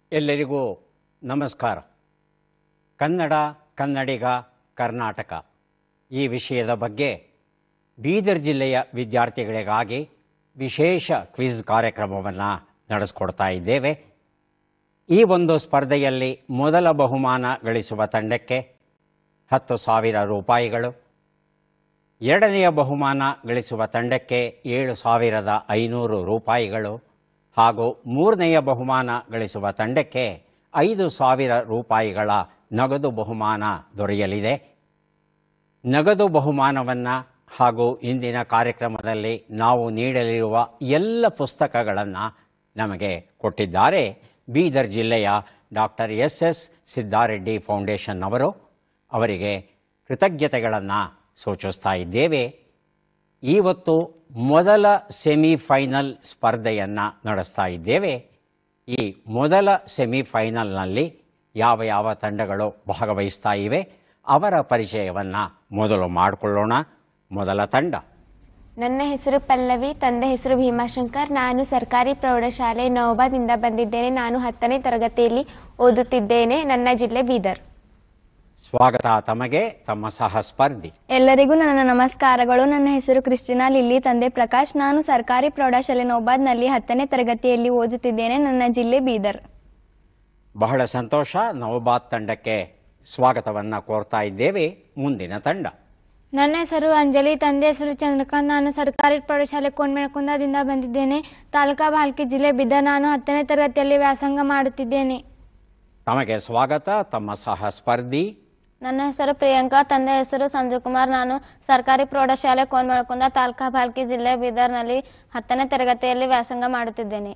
ಎಲ್ಲರಿಗೂ ನಮಸ್ಕಾರ ಕನ್ನಡ ಕನ್ನಡಿಗ ಕರ್ನಾಟಕ ಈ ವಿಷಯದ ಬಗ್ಗೆ ಬೀದರ್ ಜಿಲ್ಲೆಯ ವಿದ್ಯಾರ್ಥಿಗಳಿಗಾಗಿ ವಿಶೇಷ ಕ್ವಿಜ್ ಕಾರ್ಯಕ್ರಮವನ್ನು ನಡೆಸ್ಕೊಡ್ತಾ ಇದ್ದೇವೆ ಈ ಒಂದು ಸ್ಪರ್ಧೆಯಲ್ಲಿ ಮೊದಲ ಬಹುಮಾನ ಗಳಿಸುವ ತಂಡಕ್ಕೆ ಹತ್ತು ಸಾವಿರ ರೂಪಾಯಿಗಳು ಎರಡನೆಯ ಬಹುಮಾನ ಗಳಿಸುವ ತಂಡಕ್ಕೆ ಏಳು ಸಾವಿರದ ಐನೂರು ರೂಪಾಯಿಗಳು ಹಾಗೂ ಮೂರನೆಯ ಬಹುಮಾನ ಗಳಿಸುವ ತಂಡಕ್ಕೆ ಐದು ಸಾವಿರ ರೂಪಾಯಿಗಳ ನಗದು ಬಹುಮಾನ ದೊರೆಯಲಿದೆ ನಗದು ಬಹುಮಾನವನ್ನು ಹಾಗೂ ಇಂದಿನ ಕಾರ್ಯಕ್ರಮದಲ್ಲಿ ನಾವು ನೀಡಲಿರುವ ಎಲ್ಲ ಪುಸ್ತಕಗಳನ್ನು ನಮಗೆ ಕೊಟ್ಟಿದ್ದಾರೆ ಬೀದರ್ ಜಿಲ್ಲೆಯ doctor S S Siddareddy foundation ಅವರು ಅವರಿಗೆ ಕೃತಜ್ಞತೆಗಳನ್ನು ಸೂಚಿಸ್ತಾ ಇದ್ದೇವೆ ಇವತ್ತು ಮೊದಲ ಸೆಮಿಫೈನಲ್ ಸ್ಪರ್ಧೆಯನ್ನು ನಡೆಸ್ತಾ ಇದ್ದೇವೆ ಈ ಮೊದಲ ಸೆಮಿಫೈನಲ್ನಲ್ಲಿ ಯಾವ ಯಾವ ತಂಡಗಳು ಭಾಗವಹಿಸ್ತಾ ಇವೆ ಅವರ ಪರಿಚಯವನ್ನು ಮೊದಲು ಮಾಡಿಕೊಳ್ಳೋಣ ಮೊದಲ ತಂಡ ನನ್ನ ಹೆಸರು ಪಲ್ಲವಿ ತಂದೆ ಹೆಸರು ಭೀಮಾಶಂಕರ್ ನಾನು ಸರ್ಕಾರಿ ಪ್ರೌಢಶಾಲೆ ನವಬಾದಿಂದ ಬಂದಿದ್ದೇನೆ ನಾನು ಹತ್ತನೇ ತರಗತಿಯಲ್ಲಿ ಓದುತ್ತಿದ್ದೇನೆ ನನ್ನ ಜಿಲ್ಲೆ ಬೀದರ್ ಸ್ವಾಗತ ತಮಗೆ ತಮ್ಮ ಸಹ ಸ್ಪರ್ಧಿ ಎಲ್ಲರಿಗೂ ನನ್ನ ನಮಸ್ಕಾರಗಳು ನನ್ನ ಹೆಸರು ಕ್ರಿಸ್ಟಿನಾ ಲಿಲ್ಲಿ ತಂದೆ ಪ್ರಕಾಶ್ ನಾನು ಸರ್ಕಾರಿ ಪ್ರೌಢಶಾಲೆ ನೌಬಾದ್ನಲ್ಲಿ ಹತ್ತನೇ ತರಗತಿಯಲ್ಲಿ ಓದುತ್ತಿದ್ದೇನೆ ನನ್ನ ಜಿಲ್ಲೆ ಬೀದರ್ ಬಹಳ ಸಂತೋಷ ನವಬಾದ್ ತಂಡಕ್ಕೆ ಸ್ವಾಗತವನ್ನು ಕೋರ್ತಾ ಇದ್ದೇವೆ ಮುಂದಿನ ತಂಡ ನನ್ನ ಹೆಸರು ಅಂಜಲಿ ತಂದೆ ಹೆಸರು ಚಂದ್ರಕಾಂತ್ ನಾನು ಸರ್ಕಾರಿ ಪ್ರೌಢಶಾಲೆ ಕೊಂಡ್ಮೆಣಕುಂದದಿಂದ ಬಂದಿದ್ದೇನೆ ತಾಲೂಕಾ ಬಾಲ್ಕಿ ಜಿಲ್ಲೆ ಬೀದರ್ ನಾನು ಹತ್ತನೇ ತರಗತಿಯಲ್ಲಿ ವ್ಯಾಸಂಗ ಮಾಡುತ್ತಿದ್ದೇನೆ ತಮಗೆ ಸ್ವಾಗತ ತಮ್ಮ ಸಹ ಸ್ಪರ್ಧಿ ನನ್ನ ಹೆಸರು ಪ್ರಿಯಾಂಕಾ ತಂದೆ ಹೆಸರು ಸಂಜಯ್ ಕುಮಾರ್ ನಾನು ಸರ್ಕಾರಿ ಪ್ರೌಢಶಾಲೆ ಕೋನ್ಮಳಕುಂದ ತಾಲೂಕಾ ಬಾಲ್ಕಿ ಜಿಲ್ಲೆ ಬೀದರ್ನಲ್ಲಿ ಹತ್ತನೇ ತರಗತಿಯಲ್ಲಿ ವ್ಯಾಸಂಗ ಮಾಡುತ್ತಿದ್ದೇನೆ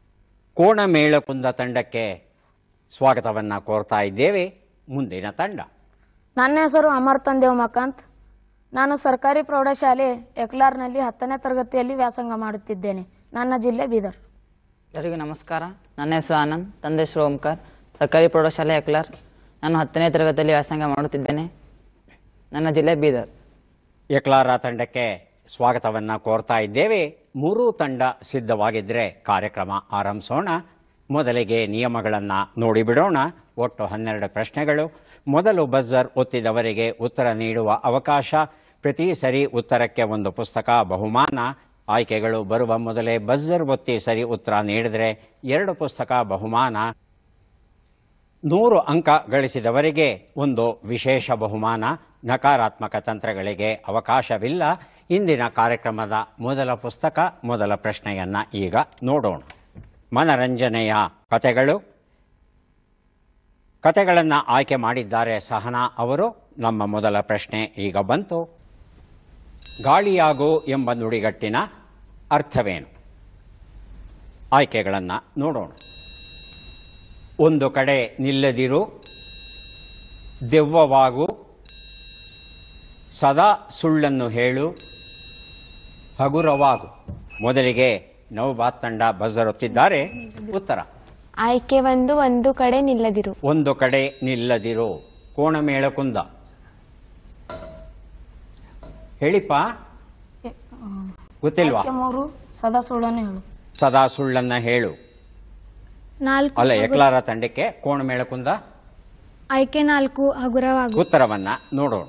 ಕೋಣಮೇಳಕುಂದ ತಂಡಕ್ಕೆ ಸ್ವಾಗತವನ್ನು ಕೋರ್ತಾ ಇದ್ದೇವೆ ಮುಂದಿನ ತಂಡ ನನ್ನ ಹೆಸರು ಅಮರ್ತನ್ ದೇವಮಕಾಂತ್ ನಾನು ಸರ್ಕಾರಿ ಪ್ರೌಢಶಾಲೆ ಎಕ್ಲಾರ್ನಲ್ಲಿ ಹತ್ತನೇ ತರಗತಿಯಲ್ಲಿ ವ್ಯಾಸಂಗ ಮಾಡುತ್ತಿದ್ದೇನೆ ನನ್ನ ಜಿಲ್ಲೆ ಬೀದರ್ ಎಲ್ಲರಿಗೂ ನಮಸ್ಕಾರ ನನ್ನ ಹೆಸರು ಆನಂದ್ ತಂದೆ ಹೆಸರು ಓಂಕಾರ್ ಸರ್ಕಾರಿ ಪ್ರೌಢಶಾಲೆ ಎಕ್ಲಾರ್ ನಾನು ಹತ್ತನೇ ತರಗತಿಯಲ್ಲಿ ವ್ಯಾಸಂಗ ಮಾಡುತ್ತಿದ್ದೇನೆ ನನ್ನ ಜಿಲ್ಲೆ ಬೀದರ್ ಎಕ್ಲಾರ ತಂಡಕ್ಕೆ ಸ್ವಾಗತವನ್ನು ಕೋರ್ತಾ ಇದ್ದೇವೆ ಮೂರೂ ತಂಡ ಸಿದ್ಧವಾಗಿದ್ದರೆ ಕಾರ್ಯಕ್ರಮ ಆರಂಭಿಸೋಣ ಮೊದಲಿಗೆ ನಿಯಮಗಳನ್ನು ನೋಡಿಬಿಡೋಣ ಒಟ್ಟು ಹನ್ನೆರಡು ಪ್ರಶ್ನೆಗಳು ಮೊದಲು ಬಜರ್ ಒತ್ತಿದವರಿಗೆ ಉತ್ತರ ನೀಡುವ ಅವಕಾಶ ಪ್ರತಿ ಸರಿ ಉತ್ತರಕ್ಕೆ ಒಂದು ಪುಸ್ತಕ ಬಹುಮಾನ ಆಯ್ಕೆಗಳು ಬರುವ ಮೊದಲೇ ಬಜರ್ ಒತ್ತಿ ಸರಿ ಉತ್ತರ ನೀಡಿದರೆ ಎರಡು ಪುಸ್ತಕ ಬಹುಮಾನ ನೂರು ಅಂಕ ಗಳಿಸಿದವರಿಗೆ ಒಂದು ವಿಶೇಷ ಬಹುಮಾನ ನಕಾರಾತ್ಮಕ ತಂತ್ರಗಳಿಗೆ ಅವಕಾಶವಿಲ್ಲ ಇಂದಿನ ಕಾರ್ಯಕ್ರಮದ ಮೊದಲ ಪುಸ್ತಕ ಮೊದಲ ಪ್ರಶ್ನೆಯನ್ನ ಈಗ ನೋಡೋಣ ಮನರಂಜನೆಯ ಕತೆಗಳು ಕತೆಗಳನ್ನು ಆಯ್ಕೆ ಮಾಡಿದ್ದಾರೆ ಸಹನಾ ಅವರು ನಮ್ಮ ಮೊದಲ ಪ್ರಶ್ನೆ ಈಗ ಬಂತು ಗಾಳಿಯಾಗು ಎಂಬ ನುಡಿಗಟ್ಟಿನ ಅರ್ಥವೇನು ಆಯ್ಕೆಗಳನ್ನು ನೋಡೋಣ ಒಂದು ಕಡೆ ನಿಲ್ಲದಿರು ದೆವ್ವವಾಗು ಸದಾ ಸುಳ್ಳನ್ನು ಹೇಳು ಹಗುರವಾಗು ಮೊದಲಿಗೆ ನವಬಾತ್ ತಂಡ ಬಜರೊತ್ತಿದ್ದಾರೆ ಉತ್ತರ ಆಯ್ಕೆ ಒಂದು ಒಂದು ಕಡೆ ನಿಲ್ಲದಿರು ಒಂದು ಕಡೆ ನಿಲ್ಲದಿರು ಕೋಣಮೇಳಕುಂದ ಹೇಳಿಪ್ಪ ಗೊತ್ತಿಲ್ವಾ ಆಯ್ಕೆ ಮೂರು ಸದಾ ಸುಳ್ಳನ್ನು ಹೇಳು ಸದಾ ಸುಳ್ಳನ್ನ ಹೇಳು ನಾಲ್ಕು ಅಲ್ಲ ಎಕ್ಲಾರ ತಂಡಕ್ಕೆ ಕೋಣಮೇಳಕುಂದ ಆಯ್ಕೆ ನಾಲ್ಕು ಹಗುರವಾಗು ಉತ್ತರವನ್ನ ನೋಡೋಣ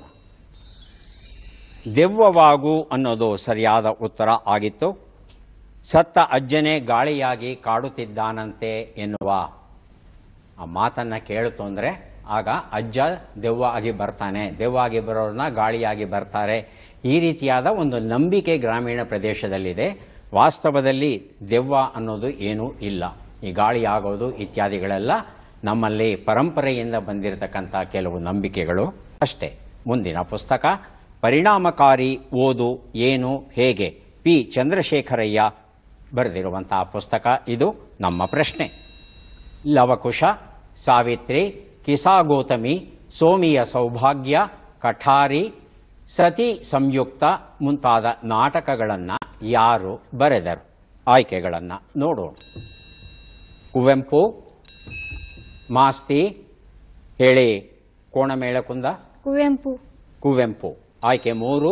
ದೆವ್ವವಾಗು ಅನ್ನೋದು ಸರಿಯಾದ ಉತ್ತರ ಆಗಿತ್ತು ಸತ್ತ ಅಜ್ಜನೇ ಗಾಳಿಯಾಗಿ ಕಾಡುತ್ತಿದ್ದಾನಂತೆ ಎನ್ನುವ ಆ ಮಾತನ್ನ ಕೇಳಿತು ಅಂದ್ರೆ ಆಗ ಅಜ್ಜ ದೆವ್ವ ಆಗಿ ಬರ್ತಾನೆ ದೆವ್ವ ಆಗಿ ಬರೋರನ್ನ ಗಾಳಿಯಾಗಿ ಬರ್ತಾರೆ ಈ ರೀತಿಯಾದ ಒಂದು ನಂಬಿಕೆ ಗ್ರಾಮೀಣ ಪ್ರದೇಶದಲ್ಲಿದೆ ವಾಸ್ತವದಲ್ಲಿ ದೆವ್ವ ಅನ್ನೋದು ಏನೂ ಇಲ್ಲ ಈ ಗಾಳಿ ಆಗೋದು ಇತ್ಯಾದಿಗಳೆಲ್ಲ ನಮ್ಮಲ್ಲಿ ಪರಂಪರೆಯಿಂದ ಬಂದಿರತಕ್ಕಂಥ ಕೆಲವು ನಂಬಿಕೆಗಳು ಅಷ್ಟೇ ಮುಂದಿನ ಪುಸ್ತಕ ಪರಿಣಾಮಕಾರಿ ಓದು ಏನು ಹೇಗೆ ಪಿ ಚಂದ್ರಶೇಖರಯ್ಯ ಬರೆದಿರುವಂತಹ ಪುಸ್ತಕ ಇದು ನಮ್ಮ ಪ್ರಶ್ನೆ ಲವಕುಶ ಸಾವಿತ್ರಿ ಕಿಸಾಗೋತಮಿ ಸೋಮಿಯ ಸೌಭಾಗ್ಯ ಕಠಾರಿ ಸತಿ ಸಂಯುಕ್ತ ಮುಂತಾದ ನಾಟಕಗಳನ್ನು ಯಾರು ಬರೆದರು ಆಯ್ಕೆಗಳನ್ನು ನೋಡೋಣ ಕುವೆಂಪು ಮಾಸ್ತಿ ಹೇಳಿ ಕೋಣಮೇಳಕುಂದ ಕುವೆಂಪು ಕುವೆಂಪು ಆಯ್ಕೆ ಮೂರು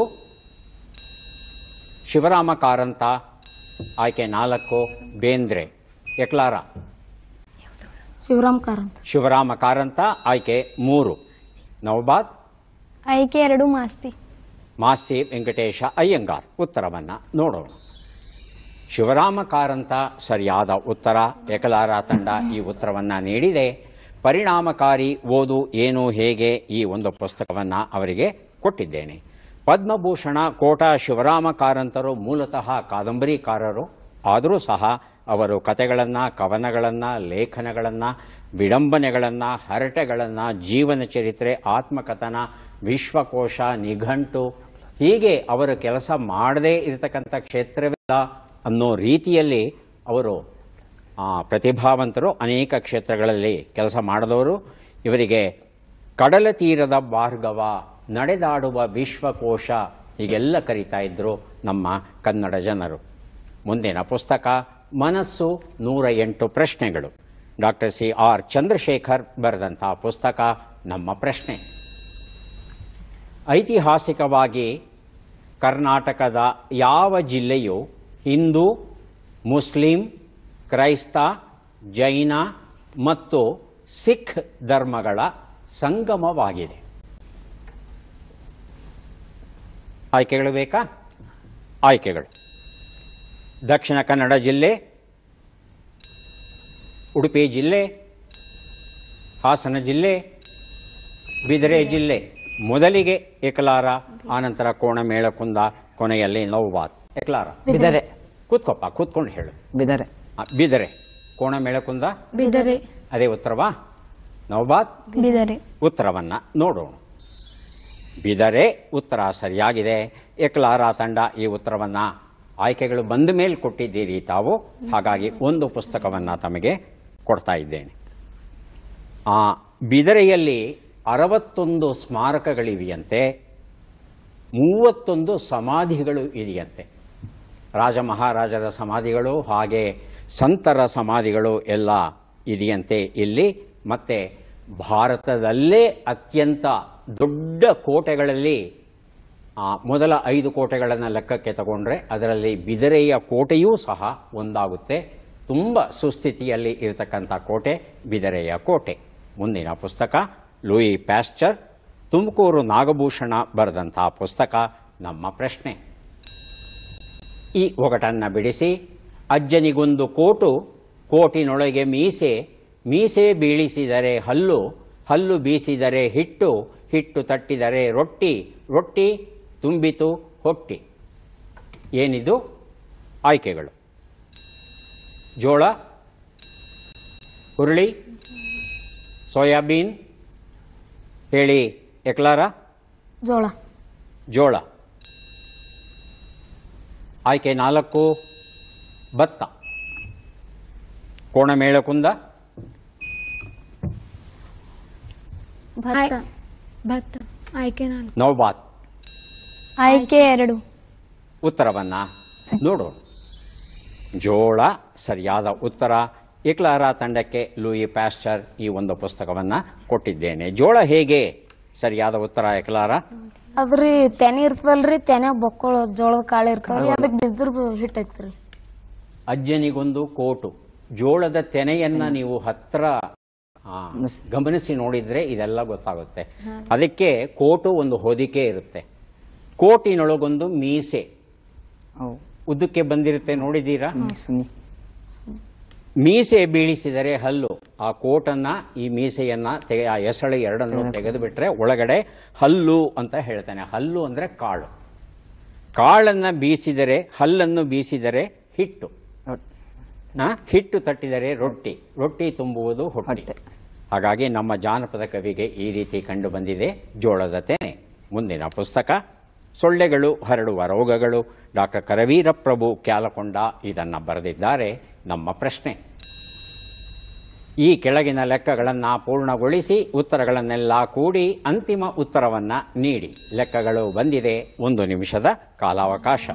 ಶಿವರಾಮ ಕಾರಂತ ಆಯ್ಕೆ ನಾಲ್ಕು ಬೇಂದ್ರೆ ಎಕ್ಲಾರ ಶಿವರಾಮ್ ಕಾರಂತ್ ಶಿವರಾಮ ಕಾರಂತ ಆಯ್ಕೆ ಮೂರು ನವಬಾದ್ ಆಯ್ಕೆ ಎರಡು ಮಾಸ್ತಿ ಮಾಸ್ತಿ ವೆಂಕಟೇಶ ಅಯ್ಯಂಗಾರ್ ಉತ್ತರವನ್ನ ನೋಡೋಣ ಶಿವರಾಮ ಕಾರಂತ ಸರಿಯಾದ ಉತ್ತರ ಏಕಲಾರ ತಂಡ ಈ ಉತ್ತರವನ್ನ ನೀಡಿದೆ ಪರಿಣಾಮಕಾರಿ ಓದು ಏನು ಹೇಗೆ ಈ ಒಂದು ಪುಸ್ತಕವನ್ನ ಅವರಿಗೆ ಕೊಟ್ಟಿದ್ದೇನೆ ಪದ್ಮಭೂಷಣ ಕೋಟ ಶಿವರಾಮ ಕಾರಂತರು ಮೂಲತಃ ಕಾದಂಬರಿಕಾರರು ಆದರೂ ಸಹ ಅವರು ಕತೆಗಳನ್ನು ಕವನಗಳನ್ನು ಲೇಖನಗಳನ್ನು ವಿಡಂಬನೆಗಳನ್ನು ಹರಟೆಗಳನ್ನು ಜೀವನ ಚರಿತ್ರೆ ಆತ್ಮಕಥನ ವಿಶ್ವಕೋಶ ನಿಘಂಟು ಹೀಗೆ ಅವರು ಕೆಲಸ ಮಾಡದೇ ಇರತಕ್ಕಂಥ ಕ್ಷೇತ್ರವಿಲ್ಲ ಅನ್ನೋ ರೀತಿಯಲ್ಲಿ ಅವರು ಆ, ಪ್ರತಿಭಾವಂತರು ಅನೇಕ ಕ್ಷೇತ್ರಗಳಲ್ಲಿ ಕೆಲಸ ಮಾಡಿದವರು ಇವರಿಗೆ ಕಡಲ ತೀರದ ಭಾರ್ಗವ ನಡೆದಾಡುವ ವಿಶ್ವಕೋಶ ಹೀಗೆಲ್ಲ ಕರೀತಾ ಇದ್ರು ನಮ್ಮ ಕನ್ನಡ ಜನರು ಮುಂದಿನ ಪುಸ್ತಕ ಮನಸ್ಸು ನೂರ ಎಂಟು ಪ್ರಶ್ನೆಗಳು ಡಾಕ್ಟರ್ ಸಿ ಆರ್ ಚಂದ್ರಶೇಖರ್ ಬರೆದಂತಹ ಪುಸ್ತಕ ನಮ್ಮ ಪ್ರಶ್ನೆ ಐತಿಹಾಸಿಕವಾಗಿ ಕರ್ನಾಟಕದ ಯಾವ ಜಿಲ್ಲೆಯು ಹಿಂದೂ ಮುಸ್ಲಿಂ ಕ್ರೈಸ್ತ ಜೈನ ಮತ್ತು ಸಿಖ್ ಧರ್ಮಗಳ ಸಂಗಮವಾಗಿದೆ ಆಯ್ಕೆಗಳು ಬೇಕಾ ಆಯ್ಕೆಗಳು ದಕ್ಷಿಣ ಕನ್ನಡ ಜಿಲ್ಲೆ ಉಡುಪಿ ಜಿಲ್ಲೆ ಹಾಸನ ಜಿಲ್ಲೆ ಬಿದರೆ ಜಿಲ್ಲೆ ಮೊದಲಿಗೆ ಏಕಲಾರ ಆನಂತರ ಕೋಣಮೇಳಕುಂದ ಕೊನೆಯಲ್ಲಿ ನೌಬಾದ್ ಏಕಲಾರ ಬಿದರೆ ಕೂತ್ಕೊಪ್ಪ ಕೂತ್ಕೊಂಡು ಹೇಳು ಬಿದರೆ ಆ, ಬಿದರೆ ಕೋಣಮೇಳಕುಂದ ಬಿದರೆ ಅದೇ ಉತ್ತರವಾ ನೌಬಾದ್ ಬಿದರೆ ಉತ್ತರವನ್ನ ನೋಡೋಣ ಬಿದರೆ ಉತ್ತರ ಸರಿಯಾಗಿದೆ ಏಕಲಾರ ತಂಡ ಈ ಉತ್ತರವನ್ನ ಆಯ್ಕೆಗಳು ಬಂದ ಮೇಲೆ ಕೊಟ್ಟಿದ್ದೀರಿ ತಾವು ಹಾಗಾಗಿ ಒಂದು ಪುಸ್ತಕವನ್ನ ತಮಗೆ ಕೊಡ್ತಾ ಇದ್ದೇನೆ ಆ ಬಿದರೆಯಲ್ಲಿ ಅರವತ್ತೊಂದು ಸ್ಮಾರಕಗಳಿವೆಯಂತೆ ಮೂವತ್ತೊಂದು ಸಮಾಧಿಗಳು ಇದೆಯಂತೆ ರಾಜ ಮಹಾರಾಜರ ಸಮಾಧಿಗಳು ಹಾಗೆ ಸಂತರ ಸಮಾಧಿಗಳು ಎಲ್ಲ ಇದೆಯಂತೆ ಇಲ್ಲಿ ಮತ್ತೆ ಭಾರತದಲ್ಲೇ ಅತ್ಯಂತ ದೊಡ್ಡ ಕೋಟೆಗಳಲ್ಲಿ ಆ, ಮೊದಲ ಐದು ಕೋಟೆಗಳನ್ನು ಲೆಕ್ಕಕ್ಕೆ ತಗೊಂಡ್ರೆ ಅದರಲ್ಲಿ ಬಿದರೆಯ ಕೋಟೆಯೂ ಸಹ ಒಂದಾಗುತ್ತೆ ತುಂಬ ಸುಸ್ಥಿತಿಯಲ್ಲಿ ಇರತಕ್ಕಂಥ ಕೋಟೆ ಬಿದರೆಯ ಕೋಟೆ ಮುಂದಿನ ಪುಸ್ತಕ ಲೂಯಿ ಪ್ಯಾಸ್ಚರ್ ತುಮಕೂರು ನಾಗಭೂಷಣ ಬರೆದಂಥ ಪುಸ್ತಕ ನಮ್ಮ ಪ್ರಶ್ನೆ ಈ ಒಗಟನ್ನು ಬಿಡಿಸಿ ಅಜ್ಜನಿಗೊಂದು ಕೋಟು ಕೋಟಿನೊಳಗೆ ಮೀಸೆ ಮೀಸೆ ಬೀಳಿಸಿದರೆ ಹಲ್ಲು ಹಲ್ಲು ಬೀಸಿದರೆ ಹಿಟ್ಟು ಹಿಟ್ಟು ತಟ್ಟಿದರೆ ರೊಟ್ಟಿ ರೊಟ್ಟಿ ತುಂಬಿತು ಹೊಟ್ಟಿ ಏನಿದು ಆಯ್ಕೆಗಳು ಜೋಳ ಹುರುಳಿ ಸೋಯಾಬೀನ್ ಹೇಳಿ ಎಕ್ಲಾರ ಜೋಳ ಜೋಳ ಆಯ್ಕೆ ನಾಲ್ಕು ಭತ್ತ ಕೋಣಮೇಳಕುಂದ ಭತ್ತ ಭತ್ತ ಆಯ್ಕೆ ನಾಲ್ಕು ನವಬಾತ್ ಆಯ್ಕೆ ಎರಡು ಉತ್ತರವನ್ನ ನೋಡೋಣ ಜೋಳ ಸರಿಯಾದ ಉತ್ತರ ಇಕ್ಲಾರ ತಂಡಕ್ಕೆ ಲೂಯಿ ಪ್ಯಾಸ್ಚರ್ ಈ ಒಂದು ಪುಸ್ತಕವನ್ನ ಕೊಟ್ಟಿದ್ದೇನೆ ಜೋಳ ಹೇಗೆ ಸರಿಯಾದ ಉತ್ತರ ಎಕ್ಲಾರ ಅದ್ರಿ ತೆನೆ ಇರ್ತದಲ್ರಿ ತೆನೆ ಬೊಕ್ಕಳು ಜೋಳದ ಕಾಳು ಇರ್ತಾವ್ರಿ ಅದಕ್ಕೆ ಬಿಸ್ದ್ರ ಹಿಟ್ಟೈತ್ರಿ ಅಜ್ಜನಿಗೊಂದು ಕೋಟು ಜೋಳದ ತೆನೆಯನ್ನ ನೀವು ಹತ್ರ ಆ, ಗಮನಿಸಿ ನೋಡಿದ್ರೆ ಇದೆಲ್ಲ ಗೊತ್ತಾಗುತ್ತೆ ಅದಕ್ಕೆ ಕೋಟು ಒಂದು ಹೊದಿಕೆ ಇರುತ್ತೆ ಕೋಟಿನೊಳಗೊಂದು ಮೀಸೆ ಅವು ಉದ್ದಕ್ಕೆ ಬಂದಿರುತ್ತೆ ನೋಡಿದ್ದೀರಾ ಸುನಿ ಮೀಸೆ ಬೀಳಿಸಿದರೆ ಹಲ್ಲು ಆ ಕೋಟನ್ನ ಈ ಮೀಸೆಯನ್ನ ತೆಗೆ ಆ ಎಸಳು ಎರಡನ್ನು ತೆಗೆದು ಬಿಟ್ರೆ ಒಳಗಡೆ ಹಲ್ಲು ಅಂತ ಹೇಳ್ತಾನೆ ಹಲ್ಲು ಅಂದ್ರೆ ಕಾಳು ಕಾಳನ್ನ ಬೀಸಿದರೆ ಹಲ್ಲನ್ನು ಬೀಸಿದರೆ ಹಿಟ್ಟು ಆ, ಹಿಟ್ಟು ತಟ್ಟಿದರೆ ರೊಟ್ಟಿ ರೊಟ್ಟಿ ತುಂಬುವುದು ಹೊಟ್ಟೆ ಹೊಟ್ಟೆ. ಹಾಗಾಗಿ ನಮ್ಮ ಜಾನಪದ ಕವಿಗೆ ಈ ರೀತಿ ಕಂಡು ಬಂದಿದೆ ಜೋಳದ ತೆನೆ ಮುಂದಿನ ಪುಸ್ತಕ ಸೊಳ್ಳೆಗಳು ಹರಡುವ ರೋಗಗಳು ಡಾಕ್ಟರ್ ಕರವೀರ ಪ್ರಭು ಕ್ಯಾಲಕೊಂಡ ಇದನ್ನ ಬರೆದಿದ್ದಾರೆ ನಮ್ಮ ಪ್ರಶ್ನೆ ಈ ಕೆಳಗಿನ ಲೆಕ್ಕಗಳನ್ನು ಪೂರ್ಣಗೊಳಿಸಿ ಉತ್ತರಗಳನ್ನೆಲ್ಲ ಕೂಡಿ ಅಂತಿಮ ಉತ್ತರವನ್ನ ನೀಡಿ ಲೆಕ್ಕಗಳು ಬಂದಿದೆ ಒಂದು ನಿಮಿಷದ ಕಾಲಾವಕಾಶ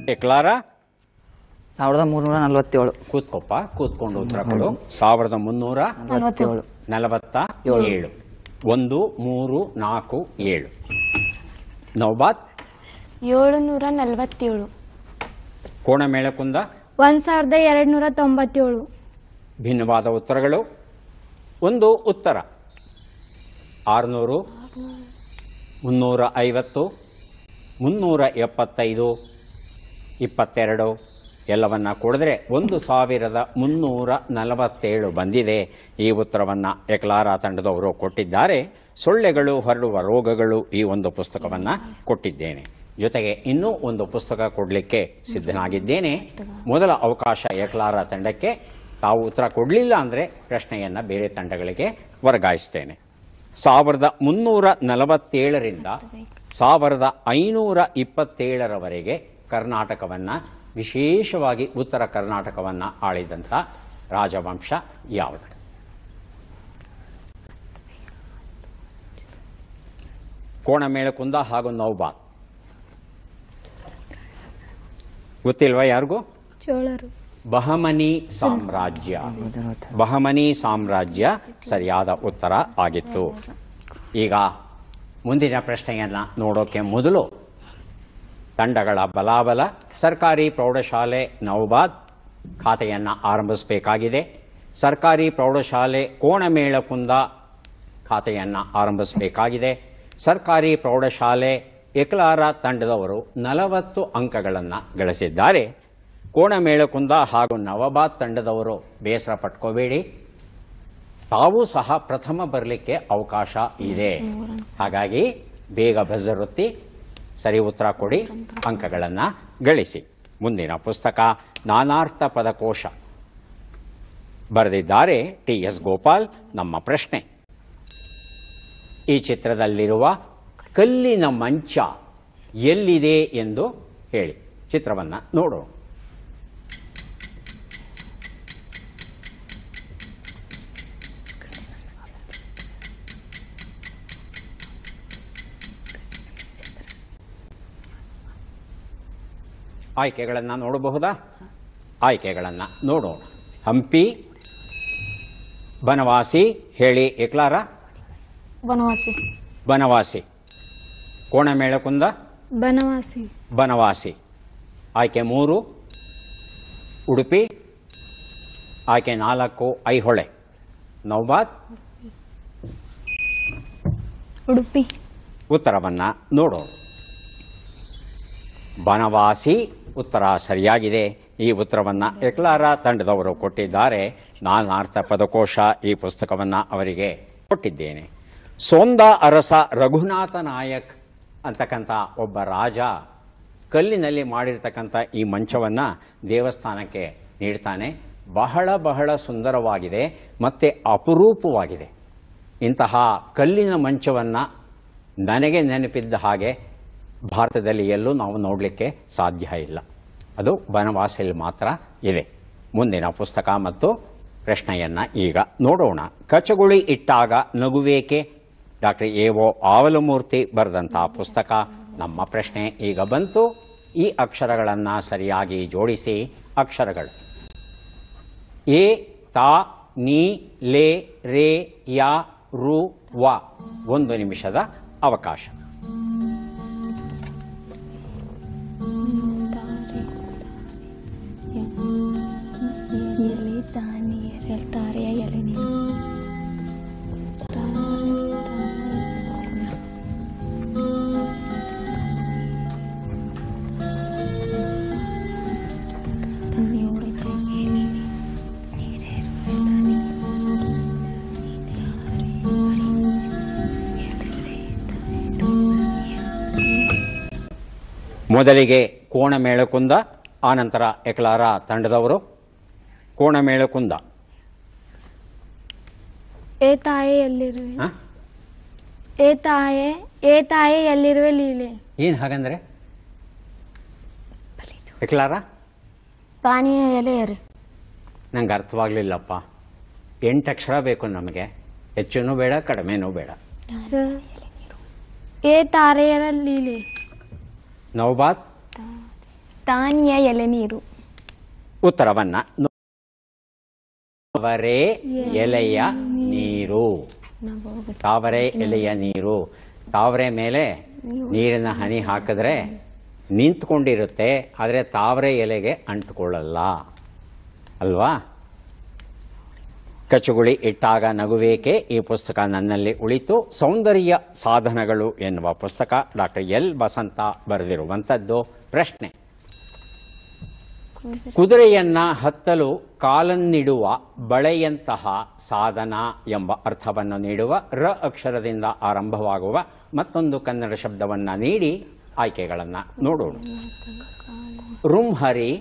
ಎಕ್ಲಾರ ಸಾವಿರದ ಮೂರುನೂರ ನಲವತ್ತೇಳು ಕೂತ್ಕೊಪ್ಪ ಕೂತ್ಕೊಂಡು ಉತ್ತರ ಕೊಡು ಸಾವಿರದ ಮುನ್ನೂರ ನಲವತ್ತೇಳು ನಲವತ್ತ ಏಳು ಒಂದು ಮೂರು ನಾಲ್ಕು ಏಳು ನೌಬಾತ್ ಏಳುನೂರ ನಲವತ್ತೇಳು ಕೋಣಮೇಳಕುಂದ ಒಂದ್ ಸಾವಿರದ ಎರಡ್ ನೂರ ತೊಂಬತ್ತೇಳು ಭಿನ್ನವಾದ ಉತ್ತರಗಳು ಒಂದು ಉತ್ತರ ಆರುನೂರು ಮುನ್ನೂರ ಐವತ್ತು ಮುನ್ನೂರ ಎಪ್ಪತ್ತೈದು ಇಪ್ಪತ್ತೆರಡು ಎಲ್ಲವನ್ನ ಕೂಡಿದ್ರೆ ಒಂದು ಸಾವಿರದ ಮುನ್ನೂರ ನಲವತ್ತೇಳು ಬಂದಿದೆ ಈ ಉತ್ತರವನ್ನು ಎಕ್ಲಾರ ತಂಡದವರು ಕೊಟ್ಟಿದ್ದಾರೆ ಸೊಳ್ಳೆಗಳು ಹರಡುವ ರೋಗಗಳು ಈ ಒಂದು ಪುಸ್ತಕವನ್ನು ಕೊಟ್ಟಿದ್ದೇನೆ ಜೊತೆಗೆ ಇನ್ನೂ ಒಂದು ಪುಸ್ತಕ ಕೊಡಲಿಕ್ಕೆ ಸಿದ್ಧನಾಗಿದ್ದೇನೆ ಮೊದಲ ಅವಕಾಶ ಎಕ್ಲಾರ ತಂಡಕ್ಕೆ ತಾವು ಉತ್ತರ ಕೊಡಲಿಲ್ಲ ಅಂದರೆ ಪ್ರಶ್ನೆಯನ್ನು ಬೇರೆ ತಂಡಗಳಿಗೆ ವರ್ಗಾಯಿಸ್ತೇನೆ ಸಾವಿರದ ಮುನ್ನೂರ ನಲವತ್ತೇಳರಿಂದ ಸಾವಿರದ ಐನೂರ ಇಪ್ಪತ್ತೇಳರವರೆಗೆ ಕರ್ನಾಟಕವನ್ನು ವಿಶೇಷವಾಗಿ ಉತ್ತರ ಕರ್ನಾಟಕವನ್ನು ಆಳಿದಂಥ ರಾಜವಂಶ ಯಾವುದು ಕೋಣಮೇಳಕುಂದ ಹಾಗೂ ನೌಬಾದ್ ಗೊತ್ತಿಲ್ವಾ ಯಾರಿಗೂ ಚೋಳರು ಬಹಮನಿ ಸಾಮ್ರಾಜ್ಯ ಬಹಮನಿ ಸಾಮ್ರಾಜ್ಯ ಸರಿಯಾದ ಉತ್ತರ ಆಗಿತ್ತು ಈಗ ಮುಂದಿನ ಪ್ರಶ್ನೆಯನ್ನ ನೋಡೋಕೆ ಮೊದಲು ತಂಡಗಳ ಬಲಾಬಲ ಸರ್ಕಾರಿ ಪ್ರೌಢಶಾಲೆ ನೌಬಾದ್ ಖಾತೆಯನ್ನು ಆರಂಭಿಸಬೇಕಾಗಿದೆ ಸರ್ಕಾರಿ ಪ್ರೌಢಶಾಲೆ ಕೋಣಮೇಳಕುಂದ ಖಾತೆಯನ್ನು ಆರಂಭಿಸಬೇಕಾಗಿದೆ ಸರ್ಕಾರಿ ಪ್ರೌಢಶಾಲೆ ಎಕ್ಲಾರ ತಂಡದವರು ನಲವತ್ತು ಅಂಕಗಳನ್ನು ಗಳಿಸಿದ್ದಾರೆ ಕೋಣಮೇಳಕುಂದ ಹಾಗೂ ನವಬಾದ್ ತಂಡದವರು ಬೇಸರ ಪಟ್ಕೋಬೇಡಿ ತಾವೂ ಸಹ ಪ್ರಥಮ ಬರಲಿಕ್ಕೆ ಅವಕಾಶ ಇದೆ ಹಾಗಾಗಿ ಬೇಗ ಬಜರುತ್ತಿ ಸರಿ ಉತ್ತರ ಕೊಡಿ ಅಂಕಗಳನ್ನು ಗಳಿಸಿ ಮುಂದಿನ ಪುಸ್ತಕ ನಾನಾರ್ಥ ಪದಕೋಶ ಬರೆದಿದ್ದಾರೆ ಟಿ ಎಸ್ ಗೋಪಾಲ್ ನಮ್ಮ ಪ್ರಶ್ನೆ ಈ ಚಿತ್ರದಲ್ಲಿರುವ ಕಲ್ಲಿನ ಮಂಚ ಎಲ್ಲಿದೆ ಎಂದು ಹೇಳಿ ಚಿತ್ರವನ್ನು ನೋಡೋಣ ಆಯ್ಕೆಗಳನ್ನು ನೋಡಬಹುದಾ ಆಯ್ಕೆಗಳನ್ನು ನೋಡೋಣ ಹಂಪಿ ಬನವಾಸಿ ಹೇಳಿ ಎಕ್ಲಾರ ಬನವಾಸಿ ಬನವಾಸಿ ಕೋಣಮೇಳಕುಂದ ಬನವಾಸಿ ಬನವಾಸಿ ಆಯ್ಕೆ ಮೂರು ಉಡುಪಿ ಆಯ್ಕೆ ನಾಲ್ಕು ಐಹೊಳೆ ನೌಬಾದ್ ಉಡುಪಿ ಉತ್ತರವನ್ನು ನೋಡೋಣ ಬನವಾಸಿ ಉತ್ತರ ಸರಿಯಾಗಿದೆ ಈ ಉತ್ತರವನ್ನು ಎಕ್ಲಾರ ತಂಡದವರು ಕೊಟ್ಟಿದ್ದಾರೆ ನಾನಾರ್ಥ ಪದಕೋಶ ಈ ಪುಸ್ತಕವನ್ನು ಅವರಿಗೆ ಕೊಟ್ಟಿದ್ದೇನೆ ಸೋಂದ ಅರಸ ರಘುನಾಥ ನಾಯಕ್ ಅಂತಕ್ಕಂಥ ಒಬ್ಬ ರಾಜ ಕಲ್ಲಿನಲ್ಲಿ ಮಾಡಿರ್ತಕ್ಕಂಥ ಈ ಮಂಚವನ್ನು ದೇವಸ್ಥಾನಕ್ಕೆ ನೀಡ್ತಾನೆ ಬಹಳ ಬಹಳ ಸುಂದರವಾಗಿದೆ ಮತ್ತು ಅಪರೂಪವಾಗಿದೆ ಇಂತಹ ಕಲ್ಲಿನ ಮಂಚವನ್ನು ನನಗೆ ನೆನಪಿದ್ದ ಹಾಗೆ ಭಾರತದಲ್ಲಿ ಎಲ್ಲೂ ನಾವು ನೋಡಲಿಕ್ಕೆ ಸಾಧ್ಯ ಇಲ್ಲ ಅದು ಬನವಾಸಿಯಲ್ಲಿ ಮಾತ್ರ ಇದೆ ಮುಂದಿನ ಪುಸ್ತಕ ಮತ್ತು ಪ್ರಶ್ನೆಯನ್ನು ಈಗ ನೋಡೋಣ ಕಚಗುಳಿ ಇಟ್ಟಾಗ ನಗುವೇಕೆ ಡಾಕ್ಟರ್ ಎ ಒ ಆವಲಮೂರ್ತಿ ಬರೆದಂಥ ಪುಸ್ತಕ ನಮ್ಮ ಪ್ರಶ್ನೆ ಈಗ ಬಂತು ಈ ಅಕ್ಷರಗಳನ್ನು ಸರಿಯಾಗಿ ಜೋಡಿಸಿ ಅಕ್ಷರಗಳು ಎ ತಾ ನೀ ಲೇ ರೇ ಯಾ ರು ವ ಒಂದು ನಿಮಿಷದ ಅವಕಾಶ ಎಲೆ ದಾನಿ ಎರೆ ತಾರೆಯ ಎಲೆ ನೀನು ಮೊದಲಿಗೆ ಕೋಣಮೇಳಕುಂದ ಆನಂತರ ಎಕ್ಲಾರ ತಂಡದವರು ಕೋಣಮೇಳಕುಂದ ಏ ತಾಯೇ ಎಲ್ಲಿರುವೆ ಹ? ಏ ತಾಯೇ ಏ ತಾಯೇ ಎಲ್ಲಿರುವೆ ಲೀಲೆ ಏನ್ ಹಾಗಂದ್ರೆ ಎಕ್ಲಾರ ತಾನಿಯ ಎಲೆಯರಿ ನಂಗೆ ಅರ್ಥವಾಗ್ಲಿಲ್ಲಪ್ಪ ಎಂಟು ಅಕ್ಷರ ಬೇಕು ನಮಗೆ ಹೆಚ್ಚೂ ಬೇಡ ಕಡಿಮೆನೂ ಬೇಡ ಸರ್ ಏ ತಾರೆಯರ ಲೀಲೆ ನೌಬಾದ್ ಸ್ಥಾನೀಯ ಎಲೆನೀರು ಉತ್ತರವನ್ನ ನೋ- ತಾವರೆ ಎಲೆಯ ನೀರು ತಾವರೆ ಎಲೆಯ ನೀರು ತಾವರೆ ಮೇಲೆ ನೀರಿನ ಹನಿ ಹಾಕಿದ್ರೆ ನಿಂತ್ಕೊಂಡಿರುತ್ತೆ ಆದರೆ ತಾವರೆ ಎಲೆಗೆ ಅಂಟ್ಕೊಳ್ಳಲ್ಲ ಅಲ್ವಾ ಕಚುಗುಳಿ ಇಟ್ಟಾಗ ನಗುವೇಕೆ ಈ ಪುಸ್ತಕ ನನ್ನಲ್ಲಿ ಉಳಿತು ಸೌಂದರ್ಯ ಸಾಧನಗಳು ಎನ್ನುವ ಪುಸ್ತಕ ಡಾಕ್ಟರ್ ಎಲ್ ಬಸಂತ ಬರೆದಿರುವಂಥದ್ದು ಪ್ರಶ್ನೆ ಕುದುರೆಯನ್ನ ಹತ್ತಲು ಕಾಲನ್ನಿಡುವ ಬಳೆಯಂತಹ ಸಾಧನ ಎಂಬ ಅರ್ಥವನ್ನು ನೀಡುವ ರ ಅಕ್ಷರದಿಂದ ಆರಂಭವಾಗುವ ಮತ್ತೊಂದು ಕನ್ನಡ ಶಬ್ದವನ್ನ ನೀಡಿ ಆಯ್ಕೆಗಳನ್ನು ನೋಡೋಣ ರುಂಹರಿ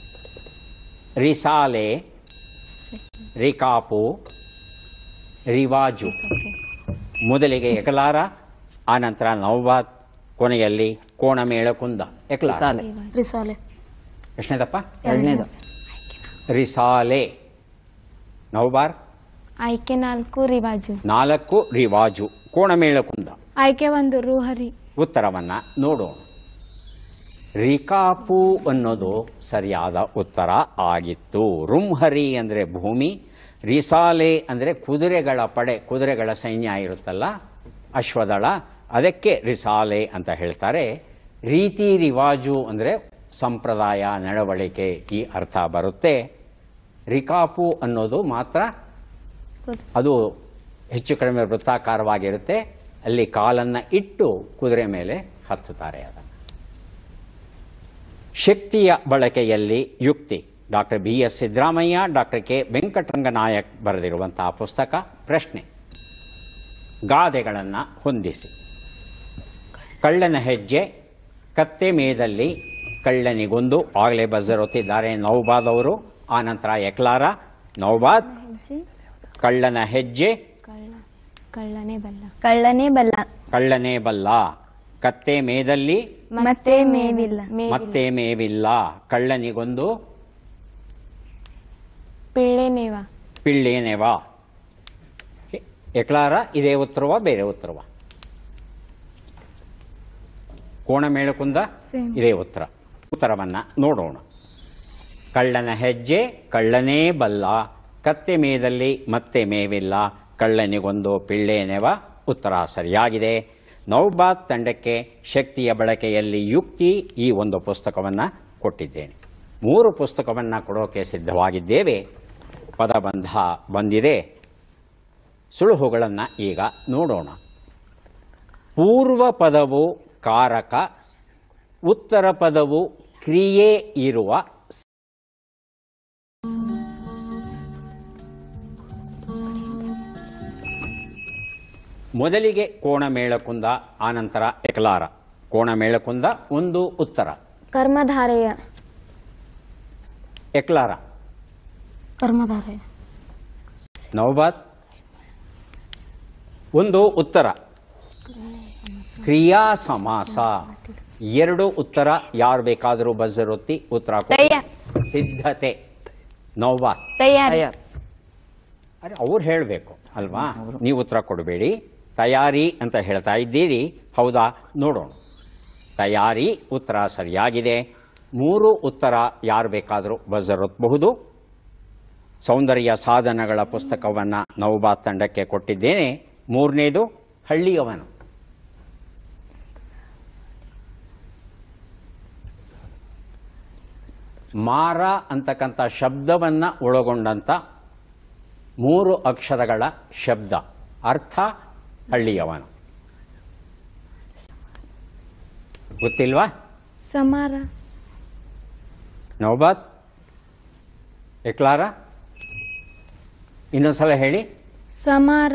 ರಿಸಾಲೆ ರಿಕಾಪು ರಿವಾಜು ಮೊದಲಿಗೆ ಎಕಲಾರ ಆನಂತರ ನವಬಾತ್ ಕೊನೆಯಲ್ಲಿ ಕೋಣಮೇಳಕುಂದ ಎಕಲಾರ ಸಾಲೆ ರಿಸಾಲೆ ಎಷ್ಟನೇದಪ್ಪ ಎರಡನೇದು ರಿಸಾಲೆ ನವಬಾರ್ ಆಯ್ಕೆ ನಾಲ್ಕು ರಿವಾಜು ನಾಲ್ಕು ರಿವಾಜು ಕೋಣಮೇಳಕುಂದ ಆಯ್ಕೆ ಒಂದು ರೂಹರಿ ಉತ್ತರವನ್ನ ನೋಡೋಣ ರಿಕಾಪು ಅನ್ನೋದು ಸರಿಯಾದ ಉತ್ತರ ಆಗಿತ್ತು ರುಂಹರಿ ಅಂದರೆ ಭೂಮಿ ರಿಸಾಲೆ ಅಂದರೆ ಕುದುರೆಗಳ ಪಡೆ ಕುದುರೆಗಳ ಸೈನ್ಯ ಇರುತ್ತಲ್ಲ ಅಶ್ವದಳ ಅದಕ್ಕೆ ರಿಸಾಲೆ ಅಂತ ಹೇಳ್ತಾರೆ ರೀತಿ ರಿವಾಜು ಅಂದರೆ ಸಂಪ್ರದಾಯ ನಡವಳಿಕೆ ಈ ಅರ್ಥ ಬರುತ್ತೆ ರಿಕಾಪು ಅನ್ನೋದು ಮಾತ್ರ ಅದು ಹೆಚ್ಚು ಕಡಿಮೆ ವೃತ್ತಾಕಾರವಾಗಿರುತ್ತೆ ಅಲ್ಲಿ ಕಾಲನ್ನು ಇಟ್ಟು ಕುದುರೆ ಮೇಲೆ ಹತ್ತುತ್ತಾರೆ ಅದನ್ನು ಶಕ್ತಿಯ ಬಳಕೆಯಲ್ಲಿ ಯುಕ್ತಿ doctor B S Siddaramaiah doctor K Venkataranganayak ಬರೆದಿರುವಂತಹ ಪುಸ್ತಕ ಪ್ರಶ್ನೆ ಗಾದೆಗಳನ್ನು ಹೊಂದಿಸಿ ಕಳ್ಳನ ಹೆಜ್ಜೆ ಕತ್ತೆ ಮೇದಲ್ಲಿ ಕಳ್ಳನಿಗೊಂದು ಆಗಲೇ ಬಜರ್ ಒತ್ತಿದ್ದಾರೆ ನೌಬಾದ್ ಅವರು ಆನಂತರ ಎಕ್ಲಾರ ನೌಬಾದ್ ಕಳ್ಳನ ಹೆಜ್ಜೆ ಕಳ್ಳ ಕಳ್ಳನೇ ಬಲ್ಲ ಕಳ್ಳನೇ ಬಲ್ಲ ಕಳ್ಳನೇ ಬಲ್ಲ ಕತ್ತೆ ಮೇದಲ್ಲಿ ಮತ್ತೆ ಮೇವಿಲ್ಲ ಮತ್ತೆ ಮೇವಿಲ್ಲ ಕಳ್ಳನಿಗೊಂದು ಪಿಳ್ಳೆನೇವ ಪಿಳ್ಳೇನೆವ ಎಕ್ಲಾರ ಇದೇ ಉತ್ತರವ ಬೇರೆ ಉತ್ತರವ ಕೋಣ ಮೇಳಕುಂದ ಇದೇ ಉತ್ತರ ಉತ್ತರವನ್ನ ನೋಡೋಣ ಕಳ್ಳನ ಹೆಜ್ಜೆ ಕಳ್ಳನೇ ಬಲ್ಲ ಕತ್ತೆ ಮೇದಲ್ಲಿ ಮತ್ತೆ ಮೇವಿಲ್ಲ ಕಳ್ಳನಿಗೊಂದು ಪಿಳ್ಳೇನೆವ ಉತ್ತರ ಸರಿಯಾಗಿದೆ ನೌಬಾದ್ ತಂಡಕ್ಕೆ ಶಕ್ತಿಯ ಬಳಕೆಯಲ್ಲಿ ಯುಕ್ತಿ ಈ ಒಂದು ಪುಸ್ತಕವನ್ನು ಕೊಟ್ಟಿದ್ದೇನೆ ಮೂರು ಪುಸ್ತಕವನ್ನು ಕೊಡೋಕೆ ಸಿದ್ಧವಾಗಿದ್ದೇವೆ ಪದಬಂಧ ಬಂದಿದೆ ಸುಳುಹುಗಳನ್ನು ಈಗ ನೋಡೋಣ ಪೂರ್ವ ಪದವು ಕಾರಕ ಉತ್ತರ ಪದವು ಕ್ರಿಯೆ ಇರುವ ಮೊದಲಿಗೆ ಕೋಣ ಮೇಳಕುಂದ ಆನಂತರ ಎಕಲಾರ ಕೋಣ ಮೇಳಕುಂದ ಒಂದು ಉತ್ತರ ಕರ್ಮಧಾರೆಯ ಎಕ್ಲಾರ ಕರ್ಮಧಾರೆ ನವಬಾದ್ ಒಂದು ಉತ್ತರ ಕ್ರಿಯಾ ಸಮಾಸ ಎರಡು ಉತ್ತರ ಯಾರು ಬೇಕಾದರೂ ಬಜರ್ ಒತ್ತಿ ಉತ್ತರ ಕೊಡಿ. ಸಿದ್ಧತೆ ನವಬಾದ್ ತಯಾರಿ ತಯಾರ್ ಅರೆ ಅವ್ರು ಹೇಳಬೇಕು ಅಲ್ವಾ ನೀವು ಉತ್ತರ ಕೊಡಬೇಡಿ ತಯಾರಿ ಅಂತ ಹೇಳ್ತಾ ಇದ್ದೀರಿ ಹೌದಾ ನೋಡೋಣ ತಯಾರಿ ಉತ್ತರ ಸರಿಯಾಗಿದೆ ಮೂರು ಉತ್ತರ ಯಾರು ಬೇಕಾದರೂ ಬಜರ್ ಒತ್ತಬಹುದು ಸೌಂದರ್ಯ ಸಾಧನಗಳ ಪುಸ್ತಕವನ್ನು ನವಬಾದ್ ತಂಡಕ್ಕೆ ಕೊಟ್ಟಿದ್ದೇನೆ ಮೂರನೇದು ಹಳ್ಳಿಯವನು ಮಾರ ಅಂತಕ್ಕಂಥ ಶಬ್ದವನ್ನು ಒಳಗೊಂಡಂಥ ಮೂರು ಅಕ್ಷರಗಳ ಶಬ್ದ ಅರ್ಥ ಹಳ್ಳಿಯವನು ಗೊತ್ತಿಲ್ವಾ ಸಮಾರ ನೌಬಾದ್ ಎಕ್ಲಾರ ಇನ್ನೊಂದ್ಸಲ ಹೇಳಿ ಸಮಾರ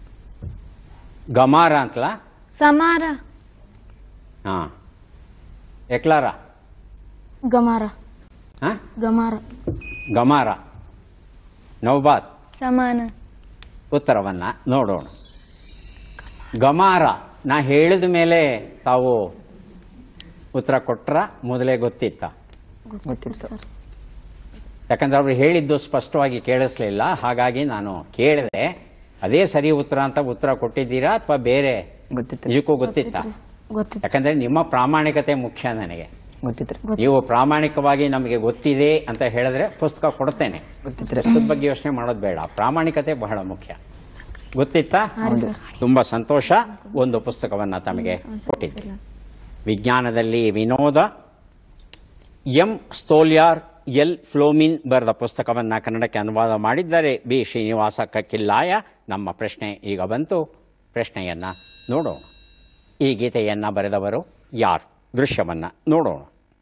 ಗಮಾರ ಅಂತಲ ಸಮಾರ ಹಾ ಎಕ್ಲಾರ ಗಮಾರ ಹಾ ಗಮಾರ ಗಮಾರ ನೌಬಾದ್ ಸಮಾನ ಉತ್ತರವನ್ನ ನೋಡೋಣ ಗಮಾರ ನಾ ಹೇಳಿದ ಮೇಲೆ ತಾವು ಉತ್ತರ ಕೊಟ್ರ ಮೊದಲೇ ಗೊತ್ತಿತ್ತ ಗೊತ್ತಿತ್ತು ಯಾಕಂದ್ರೆ ಅವ್ರು ಹೇಳಿದ್ದು ಸ್ಪಷ್ಟವಾಗಿ ಕೇಳಿಸ್ಲಿಲ್ಲ ಹಾಗಾಗಿ ನಾನು ಕೇಳಿದೆ ಅದೇ ಸರಿ ಉತ್ತರ ಅಂತ ಉತ್ತರ ಕೊಟ್ಟಿದ್ದೀರಾ ಅಥವಾ ಬೇರೆ ಗೊತ್ತಿತ್ತು ನಿಜಕ್ಕೂ ಗೊತ್ತಿತ್ತ ಗೊತ್ತಿತ್ತು ಯಾಕಂದ್ರೆ ನಿಮ್ಮ ಪ್ರಾಮಾಣಿಕತೆ ಮುಖ್ಯ ನನಗೆ ಗೊತ್ತಿತ್ರಿ ನೀವು ಪ್ರಾಮಾಣಿಕವಾಗಿ ನಮಗೆ ಗೊತ್ತಿದೆ ಅಂತ ಹೇಳಿದ್ರೆ ಪುಸ್ತಕ ಕೊಡ್ತೇನೆ ಗೊತ್ತಿತ್ರಿ ಪುಸ್ತಕದ ಬಗ್ಗೆ ಯೋಚನೆ ಮಾಡೋದು ಬೇಡ ಪ್ರಾಮಾಣಿಕತೆ ಬಹಳ ಮುಖ್ಯ ಗೊತ್ತಿತ್ತಾ ತುಂಬಾ ಸಂತೋಷ ಒಂದು ಪುಸ್ತಕವನ್ನ ತಮಗೆ ಕೊಟ್ಟಿದ್ದೆ ವಿಜ್ಞಾನದಲ್ಲಿ ವಿನೋದ ಎಂ ಸ್ತೋಲ್ಯಾರ್ ಎಲ್ ಫ್ಲೋಮಿನ್ ಬರೆದ ಪುಸ್ತಕವನ್ನ ಕನ್ನಡಕ್ಕೆ ಅನುವಾದ ಮಾಡಿದ್ದಾರೆ ಬಿ ಶ್ರೀನಿವಾಸ ಕಕ್ಕಿಲ್ಲಾಯ ನಮ್ಮ ಪ್ರಶ್ನೆ ಈಗ ಬಂತು ಪ್ರಶ್ನೆಯನ್ನ ನೋಡೋಣ ಈ ಗೀತೆಯನ್ನ ಬರೆದವರು ಯಾರು ದೃಶ್ಯವನ್ನ ನೋಡೋಣ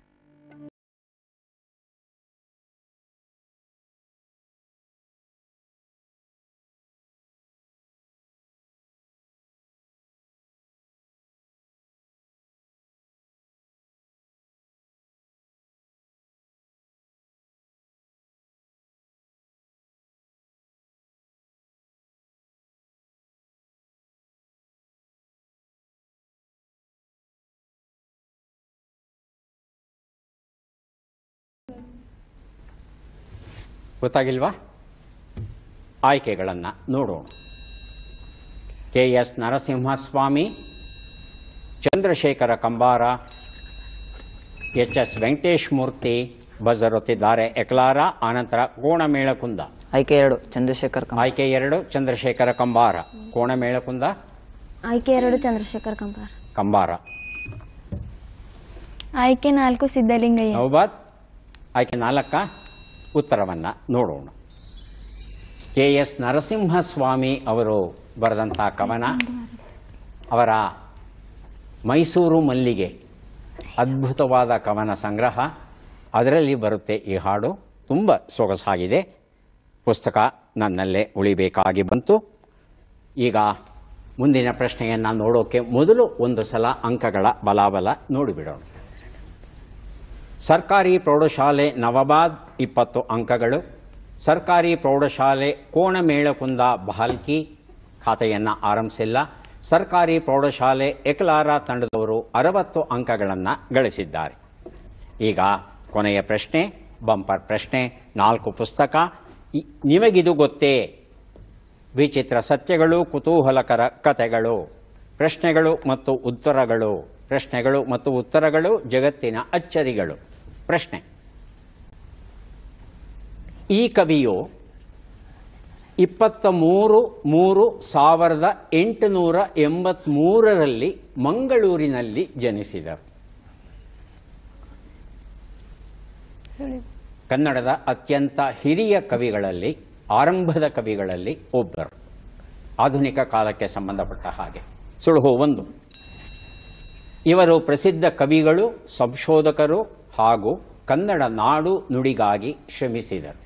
ಗೊತ್ತಾಗಿಲ್ವಾ ಆಯ್ಕೆಗಳನ್ನು ನೋಡೋಣ K S Narasimhaswamy Chandrashekhara Kambara H S Venkatesh Murthy ಬಜರುತ್ತಿದ್ದಾರೆ ಎಕ್ಲಾರ ಆನಂತರ ಕೋಣಮೇಳಕುಂದ ಆಯ್ಕೆ ಎರಡು ಚಂದ್ರಶೇಖರ್ ಕಂಬ ಆಯ್ಕೆ ಎರಡು ಚಂದ್ರಶೇಖರ ಕಂಬಾರ ಕೋಣಮೇಳಕುಂದ ಆಯ್ಕೆ ಎರಡು ಚಂದ್ರಶೇಖರ್ ಕಂಪಾರ್ ಕಂಬಾರ ಆಯ್ಕೆ ನಾಲ್ಕು ಸಿದ್ದಲಿಂಗಯ್ಯ ನೌಬಾದ್ ಆಯ್ಕೆ ನಾಲ್ಕ ಉತ್ತರವನ್ನು ನೋಡೋಣ ಕೆ ಎಸ್ ನರಸಿಂಹಸ್ವಾಮಿ ಅವರು ಬರೆದಂಥ ಕವನ ಅವರ ಮೈಸೂರು ಮಲ್ಲಿಗೆ ಅದ್ಭುತವಾದ ಕವನ ಸಂಗ್ರಹ ಅದರಲ್ಲಿ ಬರುತ್ತೆ ಈ ಹಾಡು ತುಂಬ ಸೊಗಸಾಗಿದೆ ಪುಸ್ತಕ ನನ್ನಲ್ಲೇ ಉಳಿಬೇಕಾಗಿ ಬಂತು ಈಗ ಮುಂದಿನ ಪ್ರಶ್ನೆಯನ್ನು ನೋಡೋಕೆ ಮೊದಲು ಒಂದು ಸಲ ಅಂಕಗಳ ಬಲಾಬಲ ನೋಡಿಬಿಡೋಣ ಸರ್ಕಾರಿ ಪ್ರೌಢಶಾಲೆ ನವಬಾದ್ ಇಪ್ಪತ್ತು ಅಂಕಗಳು ಸರ್ಕಾರಿ ಪ್ರೌಢಶಾಲೆ ಕೋಣಮೇಳಕುಂದ ಬಾಲ್ಕಿ ಖಾತೆಯನ್ನು ಆರಂಭಿಸಿಲ್ಲ ಸರ್ಕಾರಿ ಪ್ರೌಢಶಾಲೆ ಎಕ್ಲಾರ ತಂಡದವರು ಅರವತ್ತು ಅಂಕಗಳನ್ನು ಗಳಿಸಿದ್ದಾರೆ ಈಗ ಕೊನೆಯ ಪ್ರಶ್ನೆ ಬಂಪರ್ ಪ್ರಶ್ನೆ ನಾಲ್ಕು ಪುಸ್ತಕ ಇ- ನಿಮಗಿದು ಗೊತ್ತೇ ವಿಚಿತ್ರ ಸತ್ಯಗಳು ಕುತೂಹಲಕರ ಕಥೆಗಳು ಪ್ರಶ್ನೆಗಳು ಮತ್ತು ಉತ್ತರಗಳು ಪ್ರಶ್ನೆಗಳು ಮತ್ತು ಉತ್ತರಗಳು ಜಗತ್ತಿನ ಅಚ್ಚರಿಗಳು ಪ್ರಶ್ನೆ ಈ ಕವಿಯು ಇಪ್ಪತ್ತ ಮೂರು ಮೂರು ಸಾವಿರದ ಎಂಟುನೂರ ಎಂಬತ್ಮೂರರಲ್ಲಿ ಮಂಗಳೂರಿನಲ್ಲಿ ಜನಿಸಿದರು ಕನ್ನಡದ ಅತ್ಯಂತ ಹಿರಿಯ ಕವಿಗಳಲ್ಲಿ ಆರಂಭದ ಕವಿಗಳಲ್ಲಿ ಒಬ್ಬರು ಆಧುನಿಕ ಕಾಲಕ್ಕೆ ಸಂಬಂಧಪಟ್ಟ ಹಾಗೆ ಸುಳುಹು ಒಂದು ಇವರು ಪ್ರಸಿದ್ಧ ಕವಿಗಳು ಸಂಶೋಧಕರು ಹಾಗೂ ಕನ್ನಡ ನಾಡು ನುಡಿಗಾಗಿ ಶ್ರಮಿಸಿದರು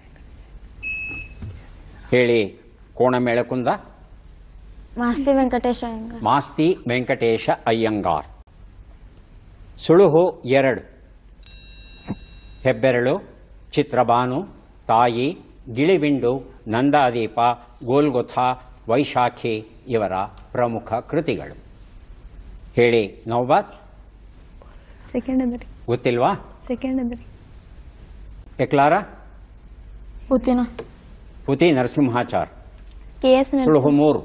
ಹೇಳಿ ಕೋಣಮೇಳಕುಂದ ಮಾಸ್ತಿ ವೆಂಕಟೇಶ ಅಯ್ಯಂಗಾರ್ ಮಾಸ್ತಿ ವೆಂಕಟೇಶ ಅಯ್ಯಂಗಾರ್ ಸುಳುಹು ಎರಡು ಹೆಬ್ಬೆರಳು ಚಿತ್ರಬಾನು ತಾಯಿ ಗಿಳಿಬಿಂಡು ನಂದಾದೀಪ ಗೋಲ್ಗೊಥ ವೈಶಾಖಿ ಇವರ ಪ್ರಮುಖ ಕೃತಿಗಳು ಹೇಳಿ ನೌಬಾತ್ ಸೆಕೆಂಡ್ ಅದ್ರಿ ಗೊತ್ತಿಲ್ವಾ ಸೆಕೆಂಡ್ ಅದ್ರಿ ಎಕ್ಲಾರ ಪುತಿನ ಪುತಿ ನರಸಿಂಹಾಚಾರ್ ಕೆ ಎಸ್ ಸುಳುಹು ಮೂರು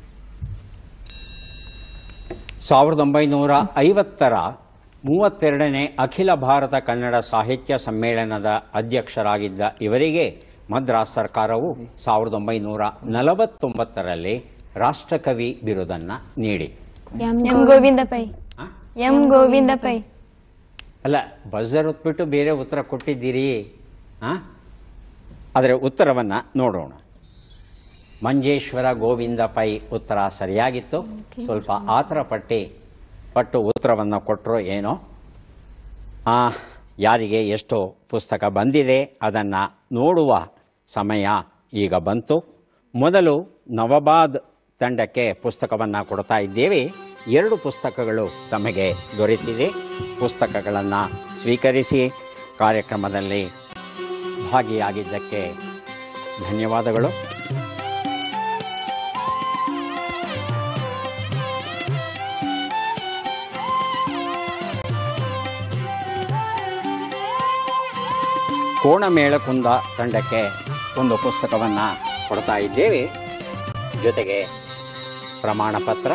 ಸಾವಿರದ ಒಂಬೈನೂರ ಐವತ್ತರ ಮೂವತ್ತೆರಡನೇ ಅಖಿಲ ಭಾರತ ಕನ್ನಡ ಸಾಹಿತ್ಯ ಸಮ್ಮೇಳನದ ಅಧ್ಯಕ್ಷರಾಗಿದ್ದ ಇವರಿಗೆ ಮದ್ರಾಸ್ ಸರ್ಕಾರವು ಸಾವಿರದ ಒಂಬೈನೂರ ನಲವತ್ತೊಂಬತ್ತರಲ್ಲಿ ರಾಷ್ಟ್ರಕವಿ ಬಿರುದನ್ನು ನೀಡಿ ಎಂ ಗೋವಿಂದ ಪೈ ಆ? ಎಂ ಗೋವಿಂದ ಪೈ ಅಲ್ಲ ಬಜರ್ ಹೊತ್ಬಿಟ್ಟು ಬೇರೆ ಉತ್ತರ ಕೊಟ್ಟಿದ್ದೀರಿ ಆ? ಅದರ ಉತ್ತರವನ್ನು ನೋಡೋಣ ಮಂಜೇಶ್ವರ ಗೋವಿಂದ ಪೈ ಉತ್ತರ ಸರಿಯಾಗಿತ್ತು ಸ್ವಲ್ಪ ಆತರ ಪಟ್ಟಿ ಪಟ್ಟು ಉತ್ತರವನ್ನು ಕೊಟ್ಟರು ಏನೋ ಆ, ಯಾರಿಗೆ ಎಷ್ಟು ಪುಸ್ತಕ ಬಂದಿದೆ ಅದನ್ನು ನೋಡುವ ಸಮಯ ಈಗ ಬಂತು ಮೊದಲು ನವಬಾದ್ ತಂಡಕ್ಕೆ ಪುಸ್ತಕವನ್ನು ಕೊಡ್ತಾ ಇದ್ದೇವೆ ಎರಡು ಪುಸ್ತಕಗಳು ತಮಗೆ ದೊರೆತಿದೆ ಪುಸ್ತಕಗಳನ್ನು ಸ್ವೀಕರಿಸಿ ಕಾರ್ಯಕ್ರಮದಲ್ಲಿ ಭಾಗಿಯಾಗಿದ್ದಕ್ಕೆ ಧನ್ಯವಾದಗಳು ಕೋಣಮೇಳಕುಂದ ತಂಡಕ್ಕೆ ಒಂದು ಪುಸ್ತಕವನ್ನು ಕೊಡ್ತಾ ಇದ್ದೇವೆ ಜೊತೆಗೆ ಪ್ರಮಾಣ ಪತ್ರ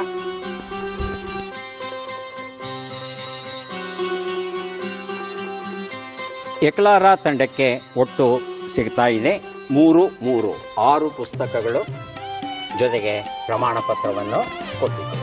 ಎಕ್ಲಾರ ತಂಡಕ್ಕೆ ಒಟ್ಟು ಸಿಗ್ತಾ ಇದೆ ಮೂರು ಮೂರು ಆರು ಪುಸ್ತಕಗಳು ಜೊತೆಗೆ ಪ್ರಮಾಣ ಪತ್ರವನ್ನು ಕೊಟ್ಟಿದೆ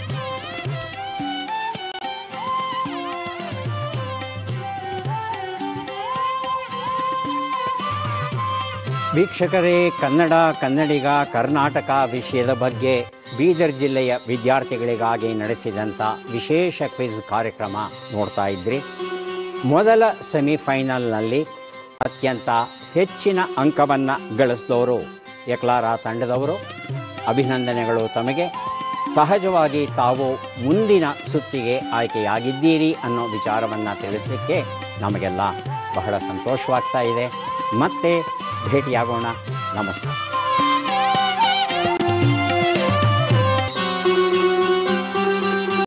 ವೀಕ್ಷಕರೇ ಕನ್ನಡ ಕನ್ನಡಿಗ ಕರ್ನಾಟಕ ವಿಷಯದ ಬಗ್ಗೆ ಬೀದರ್ ಜಿಲ್ಲೆಯ ವಿದ್ಯಾರ್ಥಿಗಳಿಗಾಗಿ ನಡೆಸಿದಂಥ ವಿಶೇಷ ಕ್ವಿಜ್ ಕಾರ್ಯಕ್ರಮ ನೋಡ್ತಾ ಇದ್ರಿ ಮೊದಲ ಸೆಮಿಫೈನಲ್ನಲ್ಲಿ ಅತ್ಯಂತ ಹೆಚ್ಚಿನ ಅಂಕವನ್ನು ಗಳಿಸಿದವರು ಎಕ್ಲಾರ ತಂಡದವರು ಅಭಿನಂದನೆಗಳು ತಮಗೆ ಸಹಜವಾಗಿ ತಾವು ಮುಂದಿನ ಸುತ್ತಿಗೆ ಆಯ್ಕೆಯಾಗಿದ್ದೀರಿ ಅನ್ನೋ ವಿಚಾರವನ್ನು ತಿಳಿಸಲಿಕ್ಕೆ ನಮಗೆಲ್ಲ ಬಹಳ ಸಂತೋಷವಾಗ್ತಾ ಇದೆ ಮತ್ತೆ ಭೇಟಿಯಾಗೋಣ ನಮಸ್ಕಾರ